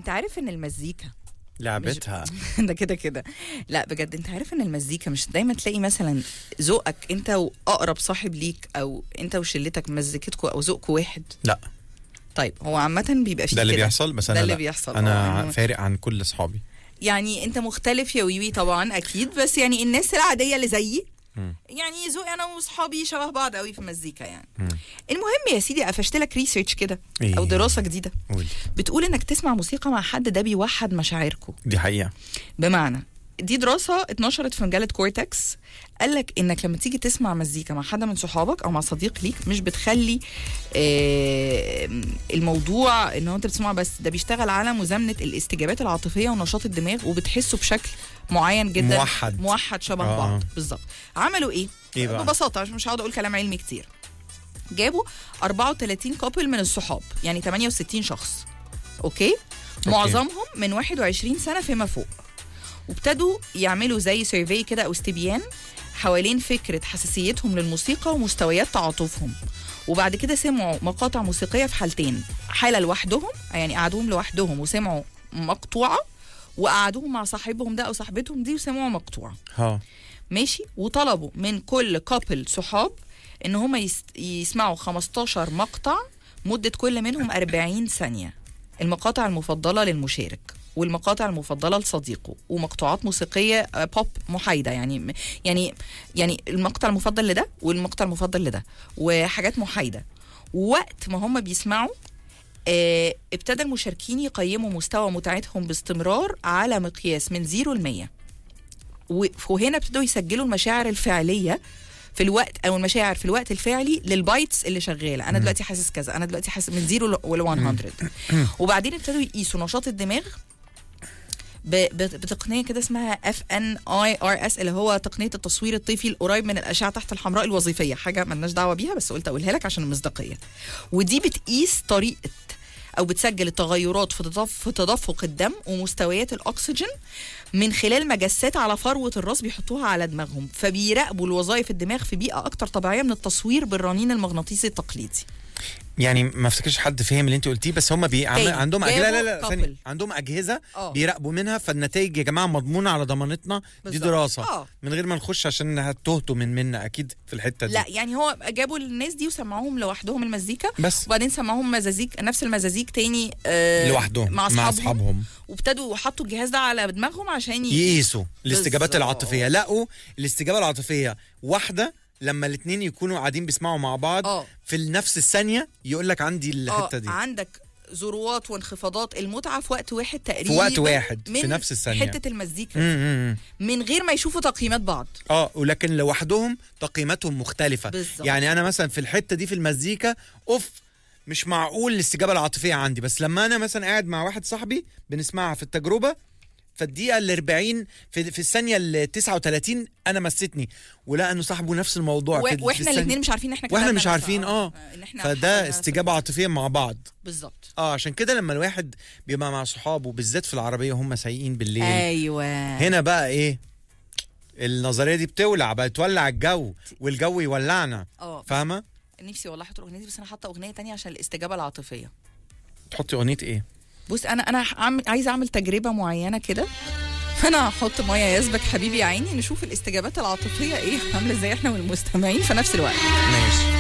عارف ان المزيكا لعبتها ده كده كده لا بجد انت عارف ان المزيكا مش دايما تلاقي مثلا ذوقك انت واقرب صاحب ليك او انت وشلتك مزيكتكوا او ذوقكوا واحد لا طيب هو عامه بيبقى فيه ده اللي كده. بيحصل بس ده انا اللي لا. بيحصل آه، انا إنه- فارق عن كل اصحابي يعني انت مختلف يا ويوي طبعا اكيد بس يعني الناس العاديه اللي زيي مم. يعني ذوقي انا واصحابي شبه بعض قوي في المزيكا يعني مم. المهم يا سيدي قفشت لك ريسيرش كده إيه؟ او دراسه جديده قولي بتقول انك تسمع موسيقى مع حد ده بيوحد مشاعركم دي حقيقه بمعنى دي دراسة اتنشرت في مجلة كورتكس قال لك انك لما تيجي تسمع مزيكا مع حد من صحابك او مع صديق ليك مش بتخلي آه، الموضوع ان هو انت بتسمع بس ده بيشتغل على مزامنة الاستجابات العاطفية ونشاط الدماغ وبتحسه بشكل معين جدا موحد. موحد شبه آه. بعض بالظبط عملوا ايه؟ إيه بقى؟ ببساطة عشان مش هقعد اقول كلام علمي كتير جابوا 34 كابل من الصحاب يعني 68 شخص اوكي معظمهم من 21 سنه فيما فوق وابتدوا يعملوا زي سيرفي كده او استبيان حوالين فكره حساسيتهم للموسيقى ومستويات تعاطفهم وبعد كده سمعوا مقاطع موسيقيه في حالتين حاله لوحدهم يعني قعدوهم لوحدهم وسمعوا مقطوعه وقعدوهم مع صاحبهم ده او صاحبتهم دي وسمعوا مقطوعه ها ماشي وطلبوا من كل كابل صحاب ان هم يس... يسمعوا 15 مقطع مدة كل منهم 40 ثانية المقاطع المفضلة للمشارك والمقاطع المفضلة لصديقه ومقطوعات موسيقية آه، بوب محايدة يعني يعني يعني المقطع المفضل لده والمقطع المفضل لده وحاجات محايدة وقت ما هم بيسمعوا آه، ابتدى المشاركين يقيموا مستوى متعتهم باستمرار على مقياس من 0 ل 100 و- وهنا ابتدوا يسجلوا المشاعر الفعليه في الوقت او المشاعر في الوقت الفعلي للبايتس اللي شغاله انا دلوقتي حاسس كذا انا دلوقتي حاسس من 0 ل 100 وبعدين ابتدوا يقيسوا نشاط الدماغ ب- ب- بتقنيه كده اسمها اف ان اي ار اس اللي هو تقنيه التصوير الطيفي القريب من الاشعه تحت الحمراء الوظيفيه حاجه ملناش دعوه بيها بس قلت اقولها لك عشان المصداقيه ودي بتقيس طريقه او بتسجل التغيرات في تدف- في تدفق الدم ومستويات الاكسجين من خلال مجسات على فروه الراس بيحطوها على دماغهم فبيراقبوا الوظائف الدماغ في بيئه اكتر طبيعيه من التصوير بالرنين المغناطيسي التقليدي يعني ما افتكرش حد فهم اللي انت قلتيه بس هم بي... عم... تاني، عندهم أج... لا لا لا جابوا ثانية. couple. عندهم اجهزه آه. بيراقبوا منها فالنتائج يا جماعه مضمونه على ضمانتنا دي بالظبط. دراسه آه. من غير ما نخش عشان هتهتوا من منا اكيد في الحته دي لا يعني هو جابوا الناس دي وسمعوهم لوحدهم المزيكا بس وبعدين سمعوهم مزازيك نفس المزازيك تاني آه لوحدهم مع مع اصحابهم اصحابهم وابتدوا حطوا الجهاز ده على دماغهم عشان ي... يقيسوا الاستجابات بالظبط. العاطفيه لقوا الاستجابه العاطفيه واحده لما الاثنين يكونوا قاعدين بيسمعوا مع بعض اه في نفس الثانيه يقول لك عندي اه الحته دي عندك ذروات وانخفاضات المتعه في وقت واحد تقريبا في وقت واحد في من نفس الثانيه حته المزيكا مم، مم، مم. من غير ما يشوفوا تقييمات بعض اه ولكن لوحدهم تقييماتهم مختلفه بالظبط. يعني انا مثلا في الحته دي في المزيكا اوف مش معقول الاستجابه العاطفيه عندي بس لما انا مثلا قاعد مع واحد صاحبي بنسمعها في التجربه فالدقيقه ال 40 في, في الثانيه ال 39 انا مستني ولقى انه صاحبه نفس الموضوع و... في- في واحنا الثانية- الاثنين مش عارفين ان احنا واحنا كتبنا مش نفس- عارفين اه ان احنا فده حاولنا استجابه عاطفيه مع بعض بالظبط اه عشان كده لما الواحد بيبقى مع صحابه بالذات في العربيه وهم سايقين بالليل ايوه هنا بقى ايه النظريه دي بتولع بقى تولع الجو والجو يولعنا اه فاهمه نفسي والله احط الاغنيه دي بس انا حاطه اغنيه تانية عشان الاستجابه العاطفيه تحطي اغنيه ايه بص انا انا عامل عايزه اعمل تجربه معينه كده فانا هحط ميه يسبك حبيبي يا عيني نشوف الاستجابات العاطفيه ايه عامله ازاي احنا والمستمعين في نفس الوقت ماشي